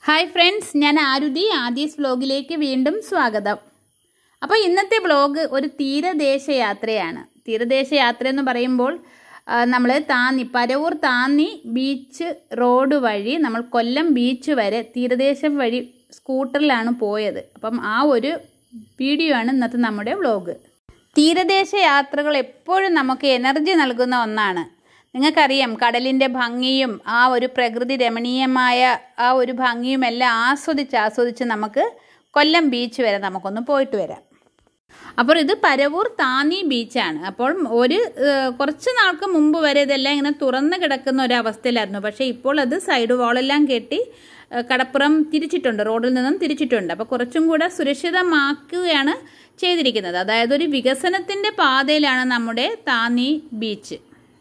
hi friends ഞാൻ ആരുതി ആദീസ് വ്ലോഗിലേക്ക് വീണ്ടും സ്വാഗതം അപ്പോൾ ഇന്നത്തെ വ്ലോഗ് ഒരു തീരദേശ യാത്രയാണ് തീരദേശ യാത്ര എന്ന് പറയുമ്പോൾ നമ്മൾ താന്നി പരവൂർ താന്നി ബീച്ച് റോഡ് വഴി നമ്മൾ കൊല്ലം ബീച്ച് വരെ തീരദേശം വഴി സ്കൂട്ടറിലാണ് പോയത് അപ്പം ആ ഒരു വീഡിയോ ആണ് ഇന്നത്തെ നമ്മുടെ വ്ലോഗ് തീരദേശ യാത്രകൾ എപ്പോഴും നമുക്ക് എനർജി നൽകുന്ന ഒന്നാണ് നിങ്ങൾക്കറിയാം കടലിൻ്റെ ഭംഗിയും ആ ഒരു പ്രകൃതി രമണീയമായ ആ ഒരു ഭംഗിയും എല്ലാം ആസ്വദിച്ച് ആസ്വദിച്ച് നമുക്ക് കൊല്ലം ബീച്ച് വരെ നമുക്കൊന്ന് പോയിട്ട് വരാം അപ്പോൾ ഇത് പരവൂർ താന്നി ബീച്ചാണ് അപ്പോൾ ഒരു ഏഹ്, കുറച്ച് നാൾക്ക് മുമ്പ് വരെ ഇതെല്ലാം ഇങ്ങനെ തുറന്ന് കിടക്കുന്ന ഒരു അവസ്ഥയിലായിരുന്നു പക്ഷേ ഇപ്പോൾ അത് സൈഡ് വാളെല്ലാം കെട്ടി ഏഹ്, കടപ്പുറം തിരിച്ചിട്ടുണ്ട് റോഡിൽ നിന്നും തിരിച്ചിട്ടുണ്ട് അപ്പോൾ കുറച്ചും കൂടെ സുരക്ഷിതമാക്കുകയാണ് ചെയ്തിരിക്കുന്നത് അതായത് ഒരു വികസനത്തിൻ്റെ പാതയിലാണ് നമ്മുടെ താന്നി ബീച്ച്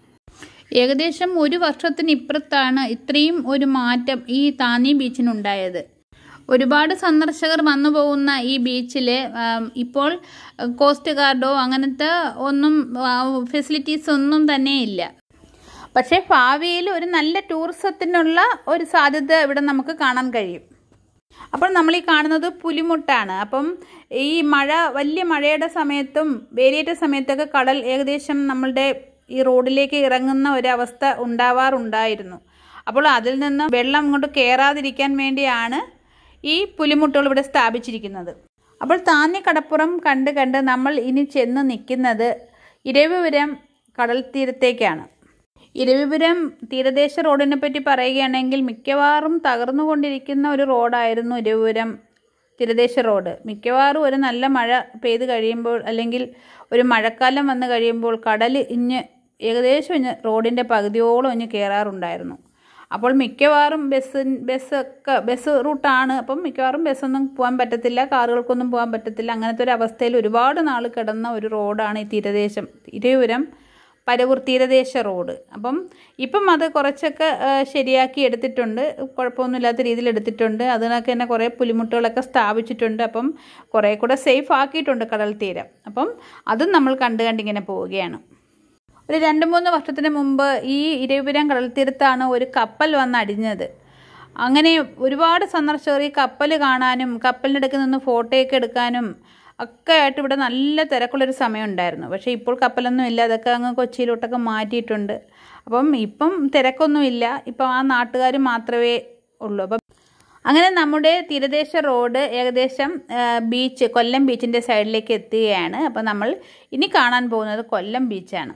ഏകദേശം ഒരു വർഷത്തിന് ഇപ്പുറത്താണ് ഇത്രയും ഒരു മാറ്റം ഈ താന്നി ബീച്ചിനുണ്ടായത് ഒരുപാട് സന്ദർശകർ വന്നു പോകുന്ന ഈ ബീച്ചിൽ ഇപ്പോൾ കോസ്റ്റ് ഗാർഡോ അങ്ങനത്തെ ഒന്നും ഫെസിലിറ്റീസ് ഒന്നും തന്നെ ഇല്ല പക്ഷേ ഭാവിയിൽ ഒരു നല്ല ടൂറിസത്തിനുള്ള ഒരു സാധ്യത ഇവിടെ നമുക്ക് കാണാൻ കഴിയും അപ്പോൾ നമ്മൾ ഈ കാണുന്നത് പുലിമുട്ടാണ് അപ്പം ഈ മഴ വലിയ മഴയുടെ സമയത്തും വേലിയേറ്റ സമയത്തൊക്കെ കടൽ ഏകദേശം നമ്മളുടെ ഈ റോഡിലേക്ക് ഇറങ്ങുന്ന ഒരവസ്ഥ ഉണ്ടാവാറുണ്ടായിരുന്നു അപ്പോൾ അതിൽ നിന്ന് വെള്ളം ഇങ്ങോട്ട് കയറാതിരിക്കാൻ വേണ്ടിയാണ് ഈ പുലിമുട്ടുകൾ ഇവിടെ സ്ഥാപിച്ചിരിക്കുന്നത് അപ്പോൾ താന്നി കടപ്പുറം കണ്ട് കണ്ട് നമ്മൾ ഇനി ചെന്ന് നിൽക്കുന്നത് ഇരവിപുരം കടൽ തീരത്തേക്കാണ് ഇരവിപുരം തീരദേശ റോഡിനെ പറ്റി പറയുകയാണെങ്കിൽ മിക്കവാറും തകർന്നുകൊണ്ടിരിക്കുന്ന ഒരു റോഡായിരുന്നു ഇരവിപുരം തീരദേശ റോഡ് മിക്കവാറും ഒരു നല്ല മഴ പെയ്ത് കഴിയുമ്പോൾ അല്ലെങ്കിൽ ഒരു മഴക്കാലം വന്നു കഴിയുമ്പോൾ കടൽ ഇഞ്ഞ് ഏകദേശം ഇഞ്ഞ് റോഡിൻ്റെ പകുതിയോളം ഇഞ്ഞ് കയറാറുണ്ടായിരുന്നു അപ്പോൾ മിക്കവാറും ബസ് ബസ്സൊക്കെ ബസ് റൂട്ടാണ് അപ്പം മിക്കവാറും ബസ്സൊന്നും പോകാൻ പറ്റത്തില്ല കാറുകൾക്കൊന്നും പോകാൻ പറ്റത്തില്ല അങ്ങനത്തെ ഒരു അവസ്ഥയിൽ ഒരുപാട് നാൾ കിടന്ന ഒരു റോഡാണ് ഈ തീരദേശം തിരുവരം പരവൂർ തീരദേശ റോഡ് അപ്പം ഇപ്പം അത് കുറച്ചൊക്കെ ആ, ശരിയാക്കി എടുത്തിട്ടുണ്ട് കുഴപ്പമൊന്നുമില്ലാത്ത രീതിയിൽ എടുത്തിട്ടുണ്ട് അതിനൊക്കെ തന്നെ കുറേ പുലിമുട്ടുകളൊക്കെ സ്ഥാപിച്ചിട്ടുണ്ട് അപ്പം കുറേ കൂടെ സേഫ് ആക്കിയിട്ടുണ്ട് കടൽ തീരം അപ്പം അതും നമ്മൾ കണ്ട് കണ്ടിങ്ങനെ പോവുകയാണ് ഒരു രണ്ട് മൂന്ന് വർഷത്തിന് മുമ്പ് ഈ ഇരവിപുരം കടൽത്തീരത്താണ് ഒരു കപ്പൽ വന്ന് അടിഞ്ഞത് അങ്ങനെ ഒരുപാട് സന്ദർശകർ ഈ കപ്പൽ കാണാനും കപ്പലിൻ്റെ അടുക്ക് നിന്ന് ഫോട്ടോയൊക്കെ എടുക്കാനും ഒക്കെ ആയിട്ട് ഇവിടെ നല്ല തിരക്കുള്ളൊരു സമയം ഉണ്ടായിരുന്നു പക്ഷേ ഇപ്പോൾ കപ്പലൊന്നും ഇല്ല അതൊക്കെ അങ്ങ് കൊച്ചിയിലോട്ടൊക്കെ മാറ്റിയിട്ടുണ്ട് അപ്പം ഇപ്പം തിരക്കൊന്നുമില്ല ഇപ്പം ആ നാട്ടുകാർ മാത്രമേ ഉള്ളൂ അപ്പം അങ്ങനെ നമ്മുടെ തീരദേശ റോഡ് ഏകദേശം ആ, ബീച്ച് കൊല്ലം ബീച്ചിൻ്റെ സൈഡിലേക്ക് എത്തുകയാണ് അപ്പം നമ്മൾ ഇനി കാണാൻ പോകുന്നത് കൊല്ലം ബീച്ചാണ്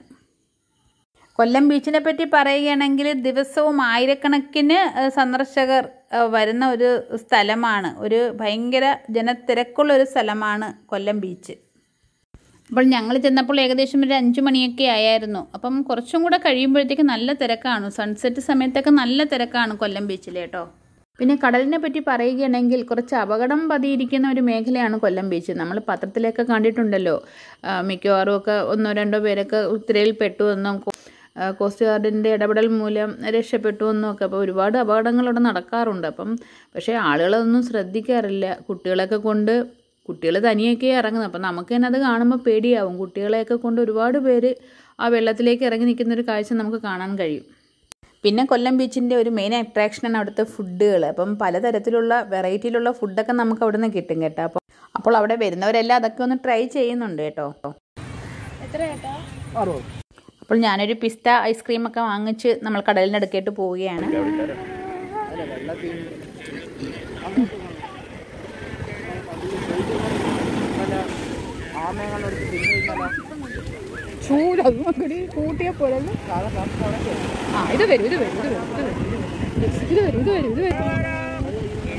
കൊല്ലം ബീച്ചിനെ പറ്റി പറയുകയാണെങ്കിൽ ദിവസവും ആയിരക്കണക്കിന് ഏഹ്, സന്ദർശകർ ഏഹ്, വരുന്ന ഒരു സ്ഥലമാണ് ഒരു ഭയങ്കര ജനത്തിരക്കുള്ള ഒരു സ്ഥലമാണ് കൊല്ലം ബീച്ച് അപ്പോൾ ഞങ്ങൾ ചെന്നപ്പോൾ ഏകദേശം ഒരു അഞ്ച് മണിയൊക്കെ ആയായിരുന്നു അപ്പം കുറച്ചും കൂടെ കഴിയുമ്പോഴത്തേക്ക് നല്ല തിരക്കാണ് സൺസെറ്റ് സമയത്തൊക്കെ നല്ല തിരക്കാണ് കൊല്ലം ബീച്ചിൽ കേട്ടോ പിന്നെ കടലിനെ പറ്റി പറയുകയാണെങ്കിൽ കുറച്ച് അപകടം പതിയിരിക്കുന്ന ഒരു മേഖലയാണ് കൊല്ലം ബീച്ച് നമ്മൾ പത്രത്തിലൊക്കെ കണ്ടിട്ടുണ്ടല്ലോ ആ, മിക്കവാറും ഒക്കെ ഒന്നോ രണ്ടോ പേരൊക്കെ ഉത്തരയിൽ പെട്ടു എന്നും ആ, കോസ്റ്റ് ഗാർഡിൻ്റെ ഇടപെടൽ മൂലം രക്ഷപ്പെട്ടു എന്നും ഒക്കെ അപ്പോൾ ഒരുപാട് അപകടങ്ങൾ അവിടെ നടക്കാറുണ്ട് അപ്പം പക്ഷേ ആളുകളൊന്നും ശ്രദ്ധിക്കാറില്ല കുട്ടികളൊക്കെ കൊണ്ട് കുട്ടികൾ തനിയൊക്കെ ഇറങ്ങുന്നത് അപ്പം നമുക്ക് തന്നെ അത് കാണുമ്പോൾ പേടിയാവും കുട്ടികളെയൊക്കെ കൊണ്ട് ഒരുപാട് പേര് ആ വെള്ളത്തിലേക്ക് ഇറങ്ങി നിൽക്കുന്ന ഒരു കാഴ്ച നമുക്ക് കാണാൻ കഴിയും പിന്നെ കൊല്ലം ബീച്ചിൻ്റെ ഒരു മെയിൻ അട്രാക്ഷനാണ് അവിടുത്തെ ഫുഡുകൾ അപ്പം പലതരത്തിലുള്ള വെറൈറ്റിയിലുള്ള ഫുഡൊക്കെ നമുക്ക് അവിടെ നിന്ന് കിട്ടും കേട്ടോ അപ്പോൾ അപ്പോൾ അവിടെ വരുന്നവരെല്ലാം അതൊക്കെ ഒന്ന് ട്രൈ ചെയ്യുന്നുണ്ട് കേട്ടോ അപ്പോൾ ഞാനൊരു പിസ്ത ഐസ്ക്രീമൊക്കെ വാങ്ങിച്ച് നമ്മൾ കടലിൻ്റെ അടുക്കേട്ട് പോവുകയാണ് ചൂടങ്ങടി കൂട്ടിയ പോലെ ആ ഇത് വരും ഇത് വരും ഇത് വരും ഇത് വരും ഇത് വരും ഇത് വരും ഇത് വരും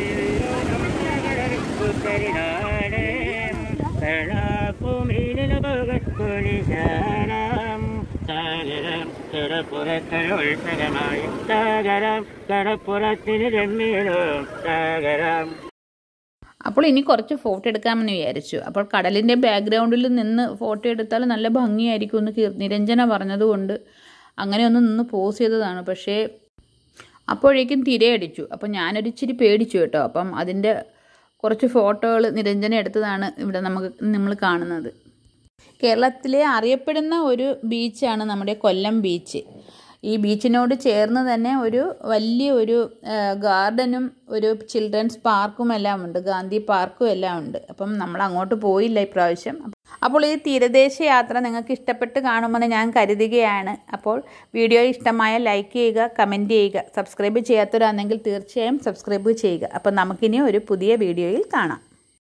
കടപ്പുറത്തിന് രമ്യനും സാഗരം അപ്പോൾ ഇനി കുറച്ച് ഫോട്ടോ എടുക്കാമെന്ന് വിചാരിച്ചു അപ്പോൾ കടലിൻ്റെ ബാക്ക്ഗ്രൗണ്ടിൽ നിന്ന് ഫോട്ടോ എടുത്താൽ നല്ല ഭംഗിയായിരിക്കും എന്ന് കീർ നിരഞ്ജന പറഞ്ഞതുകൊണ്ട് അങ്ങനെ ഒന്ന് നിന്ന് പോസ് ചെയ്തതാണ് പക്ഷേ അപ്പോഴേക്കും തിരയടിച്ചു അപ്പോൾ ഞാനൊരു ഇച്ചിരി പേടിച്ചു കേട്ടോ അപ്പം അതിൻ്റെ കുറച്ച് ഫോട്ടോകൾ നിരഞ്ജന എടുത്തതാണ് ഇവിടെ നമുക്ക് നമ്മൾ കാണുന്നത് കേരളത്തിലെ അറിയപ്പെടുന്ന ഒരു ബീച്ചാണ് നമ്മുടെ കൊല്ലം ബീച്ച് ഈ ബീച്ചിനോട് ചേർന്ന് തന്നെ ഒരു വലിയ ഒരു ഗാർഡനും ഒരു ചിൽഡ്രൻസ് പാർക്കും എല്ലാം ഉണ്ട് ഗാന്ധി പാർക്കും എല്ലാം ഉണ്ട് അപ്പം നമ്മൾ അങ്ങോട്ട് പോയില്ല ഇപ്രാവശ്യം അപ്പോൾ ഈ തീരദേശ യാത്ര നിങ്ങൾക്ക് ഇഷ്ടപ്പെട്ട് കാണുമെന്ന് ഞാൻ കരുതുകയാണ് അപ്പോൾ വീഡിയോ ഇഷ്ടമായ ലൈക്ക് ചെയ്യുക കമൻറ്റ് ചെയ്യുക സബ്സ്ക്രൈബ് ചെയ്യാത്തവരാണെങ്കിൽ തീർച്ചയായും സബ്സ്ക്രൈബ് ചെയ്യുക അപ്പം നമുക്കിനി ഒരു പുതിയ വീഡിയോയിൽ കാണാം